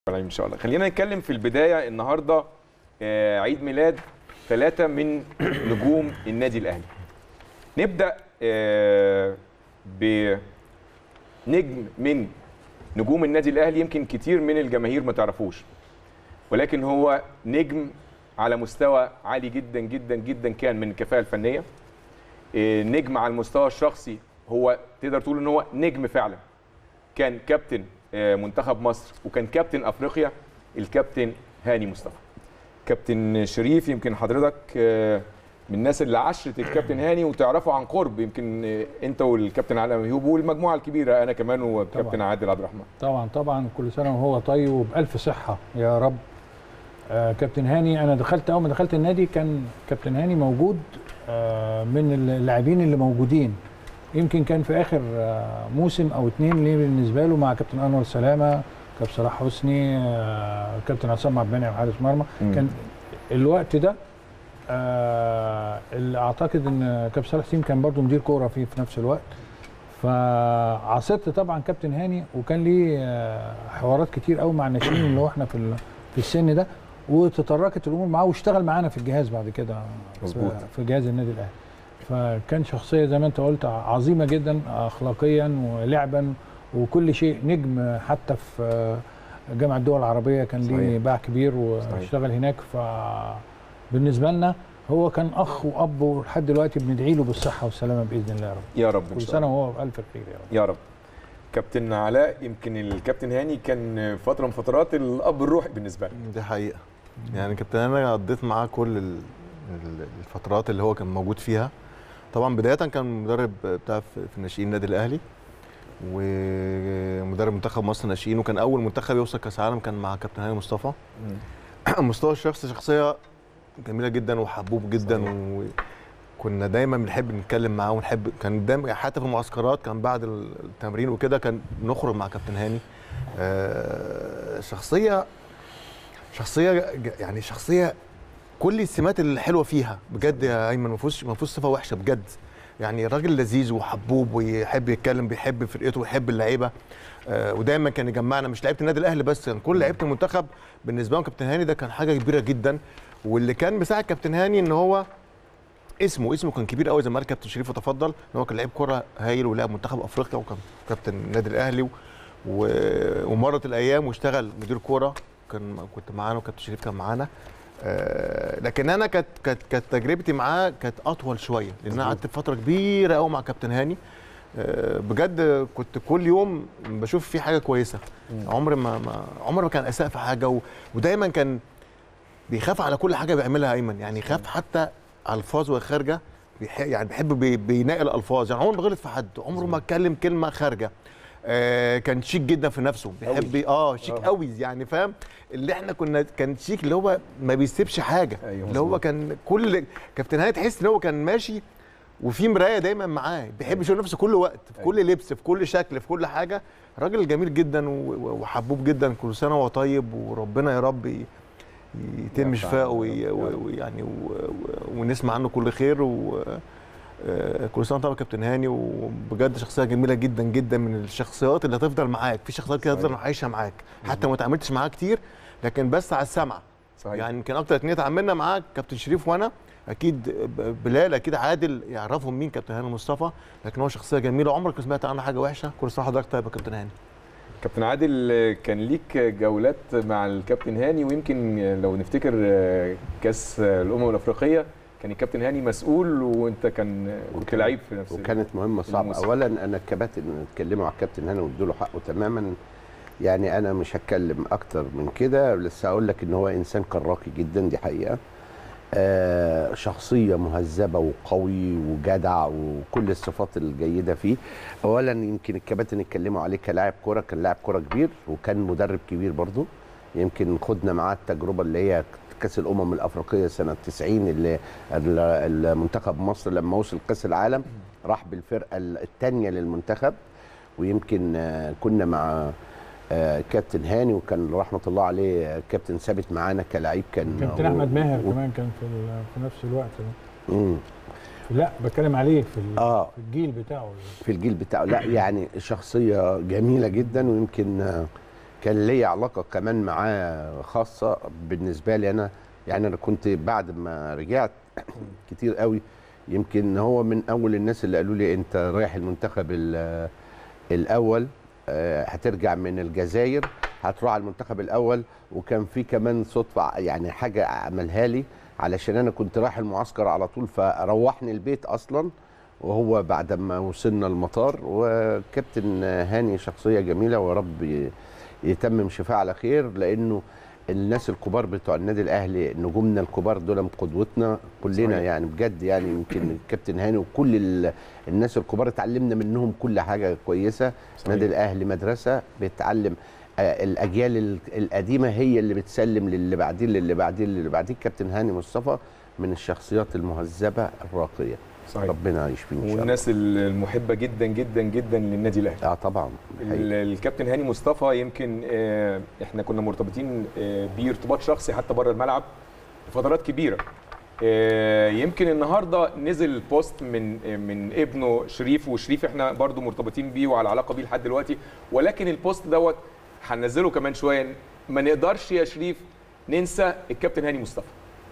العالمين ان شاء الله خلينا نتكلم في البدايه النهارده آه، عيد ميلاد ثلاثه من نجوم النادي الاهلي نبدا آه، بنجم من نجوم النادي الاهلي يمكن كتير من الجماهير ما تعرفوش ولكن هو نجم على مستوى عالي جدا جدا جدا كان من الكفاءه الفنيه آه، نجم على المستوى الشخصي هو تقدر تقول ان هو نجم فعلا كان كابتن آه، منتخب مصر وكان كابتن افريقيا الكابتن هاني مصطفى كابتن شريف يمكن حضرتك آه، من الناس اللي عشرت الكابتن هاني وتعرفه عن قرب يمكن آه، انت والكابتن علي ميهوب والمجموعه الكبيره انا كمان والكابتن طبعاً. عادل عبد الرحمن طبعا طبعا كل سنه وهو طيب وبالف صحه يا رب آه كابتن هاني انا دخلت اول ما دخلت النادي كان كابتن هاني موجود آه من اللاعبين اللي موجودين يمكن كان في اخر آه موسم او اتنين ليه بالنسبه له مع كابتن انور سلامه كابتن صلاح حسني آه كابتن عصام عبد المنعم حارس مرمى مم. كان الوقت ده آه اللي اعتقد ان كابتن صلاح حسين كان برضو مدير كوره فيه في نفس الوقت فعاصرت طبعا كابتن هاني وكان ليه آه، حوارات كتير قوي مع الناشئين اللي هو احنا في ال- في السن ده وتطرقت الامور معاه واشتغل معانا في الجهاز بعد كده مظبوط. في- في جهاز النادي الاهلي فكان شخصيه زي ما انت قلت عظيمه جدا اخلاقيا ولعبا وكل شيء نجم حتى في آه، جامعه الدول العربيه كان ليه صحيح. باع كبير واشتغل هناك فبالنسبه لنا هو كان اخ واب ولحد دلوقتي بندعي له بالصحه والسلامه باذن الله يا رب يا رب ان كل شاء سنه الله وهو بالف خير يا رب يا رب كابتن علاء يمكن الكابتن هاني كان فتره من فترات الاب الروحي بالنسبه لي دي حقيقة يعني كابتن انا قضيت معاه كل ال- ال- الفترات اللي هو كان موجود فيها طبعا بداية كان مدرب بتاع في في الناشئين النادي الاهلي ومدرب منتخب مصر ناشئين وكان اول منتخب يوصل كاس عالم كان مع كابتن هاني مصطفى مستوى الشخص شخصيه جميله جدا وحبوب جدا وكنا دايما بنحب نتكلم معاه ونحب كان دايما حتى في المعسكرات كان بعد التمرين وكده كان نخرج مع كابتن هاني آه، شخصيه شخصيه ج- يعني شخصيه كل السمات الحلوه فيها بجد يا ايمن ما فيهوش ما فيهوش صفه وحشه بجد يعني راجل لذيذ وحبوب ويحب يتكلم بيحب فرقته ويحب اللعيبه آه، ودايما كان يجمعنا مش لعيبه النادي الاهلي بس كان كل لعيبه المنتخب بالنسبه لهم كابتن هاني ده كان حاجه كبيره جدا واللي كان مساعد كابتن هاني ان هو اسمه اسمه كان كبير قوي زي ما قال كابتن شريف وتفضل ان هو كان لعيب كره هايل ولعب منتخب افريقيا وكان كابتن النادي الاهلي و... و- ومرت الايام واشتغل مدير كوره كان كنت معانا وكابتن شريف كان معانا آه، لكن انا كانت كانت كانت تجربتي معاه كانت اطول شويه لان انا قعدت فتره كبيره قوي مع كابتن هاني آه، بجد كنت كل يوم بشوف فيه حاجه كويسه عمر ما, ما عمر ما كان اساء في حاجه و... ودايما كان بيخاف على كل حاجه بيعملها ايمن يعني يخاف حتى الفاظ وهي خارجه بيح... يعني بيحب بي... بينقي الالفاظ يعني عمره ما غلط في حد عمره ما اتكلم كلمه خارجه آه كان شيك جدا في نفسه بيحب اه شيك آه. قوي يعني فاهم اللي احنا كنا كان شيك اللي هو ما بيسيبش حاجه أيوة اللي هو مظبوط. كان كل كابتن هاني تحس ان هو كان ماشي وفي مرايه دايما معاه بيحب يشوف نفسه كل وقت في كل لبس في كل شكل في كل حاجه راجل جميل جدا و- و- وحبوب جدا كل سنه وهو طيب وربنا يا رب ي- يتم يرفع شفاءه عنه وي- يا رب. و- ويعني و- و- ونسمع عنه كل خير و آه، كل سنه طبعا كابتن هاني وبجد شخصيه جميله جدا جدا من الشخصيات اللي هتفضل معاك في شخصيات كده هتفضل صحيح. عايشه معاك حتى ما اتعاملتش معاها كتير لكن بس على السمع صحيح يعني يمكن اكتر اتنين اتعاملنا معاه كابتن شريف وانا اكيد ب- بلال اكيد عادل يعرفهم مين كابتن هاني مصطفى لكن هو شخصيه جميله عمرك ما سمعت عنه حاجه وحشه كل سنه حضرتك طيب يا كابتن هاني كابتن عادل كان ليك جولات مع الكابتن هاني ويمكن لو نفتكر كاس الامم الافريقيه كان الكابتن هاني مسؤول وانت كان كنت وكان- لعيب في نفس وكانت مهمه صعبه الموسم. اولا انا الكباتن اتكلموا على الكابتن هاني وادوا له حقه تماما يعني انا مش هتكلم اكتر من كده بس هقول لك ان هو انسان كان راقي جدا دي حقيقه آه شخصيه مهذبه وقوي وجدع وكل الصفات الجيده فيه اولا يمكن الكباتن اتكلموا عليه كلاعب كوره كان لاعب كوره كبير وكان مدرب كبير برضه يمكن خدنا معاه التجربه اللي هي كاس الامم الافريقيه سنه 90 اللي ال- المنتخب مصر لما وصل كاس العالم راح بالفرقه الثانيه للمنتخب ويمكن آه، كنا مع آه، كابتن هاني وكان رحمه الله عليه آه، كابتن ثابت معانا كلاعب كان كابتن و- احمد ماهر و- كمان كان في ال- في نفس الوقت ده مم. لا بتكلم عليه في ال- اه في الجيل بتاعه في الجيل بتاعه لا يعني شخصيه جميله جدا ويمكن آه، كان ليا علاقه كمان معاه خاصه بالنسبه لي انا يعني انا كنت بعد ما رجعت كتير قوي يمكن هو من اول الناس اللي قالوا لي انت رايح المنتخب ال- الاول آه، هترجع من الجزائر هتروح على المنتخب الاول وكان في كمان صدفه يعني حاجه عملها لي علشان انا كنت رايح المعسكر على طول فروحني البيت اصلا وهو بعد ما وصلنا المطار وكابتن هاني شخصيه جميله ورب ي- يتمم شفاء على خير لانه الناس الكبار بتوع النادي الاهلي نجومنا الكبار دول من قدوتنا كلنا صحيح. صحيح. يعني بجد يعني يمكن الكابتن هاني وكل ال- الناس الكبار اتعلمنا منهم كل حاجه كويسه صحيح. النادي الاهلي مدرسه بتعلم آه، الاجيال ال- القديمه هي اللي بتسلم للي بعديه للي بعديه للي بعديه الكابتن هاني مصطفى من الشخصيات المهذبه الراقيه صحيح ربنا يشفيه ان شاء الله والناس المحبه جدا جدا جدا للنادي الاهلي اه طبعا ال- الحقيقة. الكابتن هاني مصطفى يمكن آه، احنا كنا مرتبطين آه، بيه ارتباط شخصي حتى بره الملعب لفترات كبيره آه، يمكن النهارده نزل بوست من آه، من ابنه شريف وشريف احنا برضو مرتبطين بيه وعلى علاقه بيه لحد دلوقتي ولكن البوست دوت هننزله كمان شويه ما نقدرش يا شريف ننسى الكابتن هاني مصطفى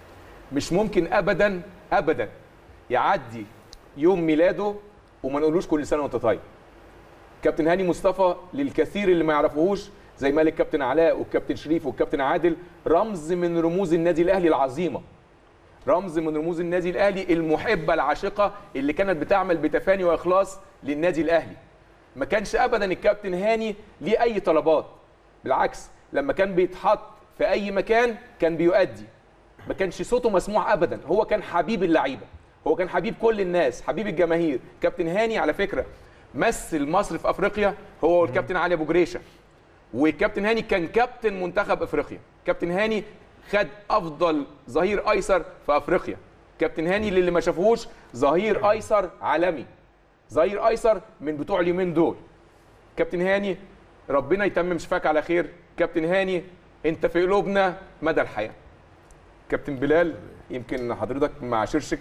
مش ممكن ابدا ابدا يعدي يوم ميلاده وما نقولوش كل سنه وانت طيب كابتن هاني مصطفى للكثير اللي ما يعرفوهوش زي ما قال الكابتن علاء والكابتن شريف والكابتن عادل رمز من رموز النادي الاهلي العظيمه رمز من رموز النادي الاهلي المحبه العاشقه اللي كانت بتعمل بتفاني واخلاص للنادي الاهلي ما كانش ابدا الكابتن هاني ليه اي طلبات بالعكس لما كان بيتحط في اي مكان كان بيؤدي ما كانش صوته مسموع ابدا هو كان حبيب اللعيبه هو كان حبيب كل الناس حبيب الجماهير كابتن هاني على فكره مثل مصر في افريقيا هو والكابتن علي ابو جريشه والكابتن هاني كان كابتن منتخب افريقيا كابتن هاني خد افضل ظهير ايسر في افريقيا كابتن هاني اللي ما شافوهوش ظهير ايسر عالمي ظهير ايسر من بتوع اليومين دول كابتن هاني ربنا يتمم شفاك على خير كابتن هاني انت في قلوبنا مدى الحياه كابتن بلال يمكن حضرتك مع شرشك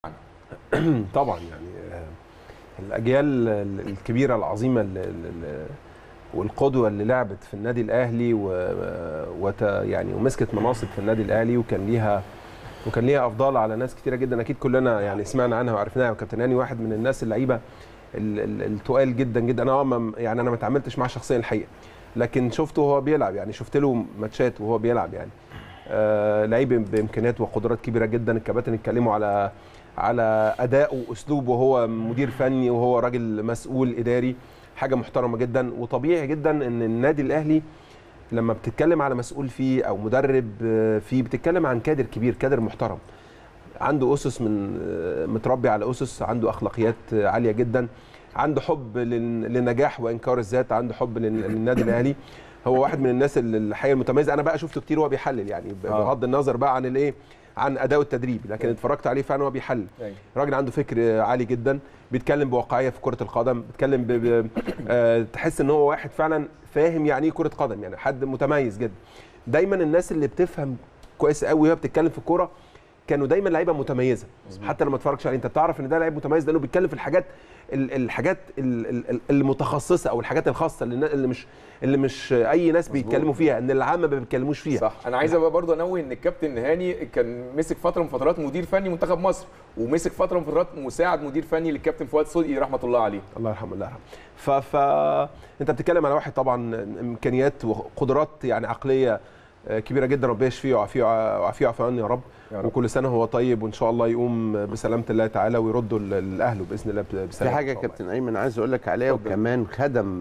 طبعا يعني آه، الاجيال ال- الكبيره العظيمه ال- ال- ال- والقدوه اللي لعبت في النادي الاهلي و وت يعني ومسكت مناصب في النادي الاهلي وكان ليها وكان ليها افضال على ناس كتيره جدا اكيد كلنا يعني سمعنا عنها وعرفناها وكابتن هاني واحد من الناس اللعيبه ال- ال- التقال جدا جدا انا آه ما- يعني انا ما اتعاملتش معاه شخصيا الحقيقه لكن شفته وهو بيلعب يعني شفت له ماتشات وهو بيلعب يعني آه لعيب بامكانيات وقدرات كبيره جدا الكباتن اتكلموا على على ادائه واسلوبه وهو مدير فني وهو راجل مسؤول اداري حاجه محترمه جدا وطبيعي جدا ان النادي الاهلي لما بتتكلم على مسؤول فيه او مدرب آه، فيه بتتكلم عن كادر كبير كادر محترم عنده اسس من آه، متربي على اسس عنده اخلاقيات آه، عاليه جدا عنده حب لل- للنجاح وانكار الذات عنده حب لل- للنادي الاهلي هو واحد من الناس اللي الحقيقه المتميزه انا بقى شفته كتير وهو بيحلل يعني ب- آه. بغض النظر بقى عن الايه عن اداء التدريب لكن اتفرجت عليه فعلا وهو بيحلل أيوة. راجل عنده فكر عالي جدا بيتكلم بواقعيه في كره القدم بيتكلم ب... ب... آه تحس ان هو واحد فعلا فاهم يعني ايه كره قدم يعني حد متميز جدا دايما الناس اللي بتفهم كويس قوي وهي بتتكلم في الكوره كانوا دايما لعيبه متميزه مظبوط. حتى لما تتفرجش عليه انت بتعرف ان ده لعيب متميز لانه بيتكلم في الحاجات ال- الحاجات ال- ال- المتخصصه او الحاجات الخاصه اللي اللي مش اللي مش اي ناس مظبوط. بيتكلموا فيها ان العامه ما بيتكلموش فيها صح انا عايز ابقى برضه انوه ان الكابتن هاني كان مسك فتره من فترات مدير فني منتخب مصر ومسك فتره من فترات مساعد مدير فني للكابتن فؤاد صدقي رحمه الله عليه الله يرحمه الله يرحمه ف... ف انت بتتكلم على واحد طبعا امكانيات وقدرات يعني عقليه آه، كبيره جدا ربنا يشفيه ويعافيه ويعافيه ويعافيه عنه يا رب يا رب. وكل سنه هو طيب وان شاء الله يقوم بسلامه الله تعالى ويرده ل- لاهله باذن الله ب- في بسلامه حاجه إن شاء الله. كابتن ايمن عايز اقول لك عليها اتفضل. وكمان خدم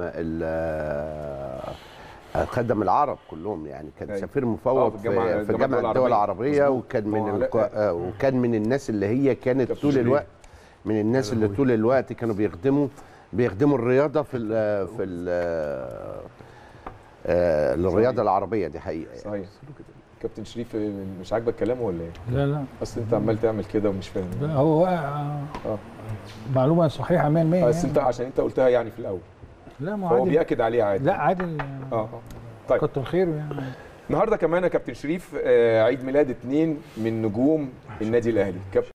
ال- خدم العرب كلهم يعني كان أيوة. سفير آه، مفوض في الجامعة- في, في الجامعة جامعه الدول العربيه مظبوط. وكان من وعلاء- الق... آه، وكان من الناس اللي هي كانت كابتن طول شريف. الوقت من الناس اللي طول الوقت كانوا بيخدموا بيخدموا الرياضه في ال في ال آه، الرياضه العربيه دي حقيقه يعني. صحيح كابتن شريف مش عاجبك كلامه ولا ايه؟ لا لا اصل انت عمال تعمل كده ومش فاهم لا هو آه، اه معلومه صحيحه 100% بس انت يعني. عشان انت قلتها يعني في الاول لا ما هو فهو عادل بياكد عليه عادي لا عادل اه اه طيب كتر خيره يعني النهارده كمان يا كابتن شريف آه، عيد ميلاد اتنين من نجوم النادي الاهلي كابتن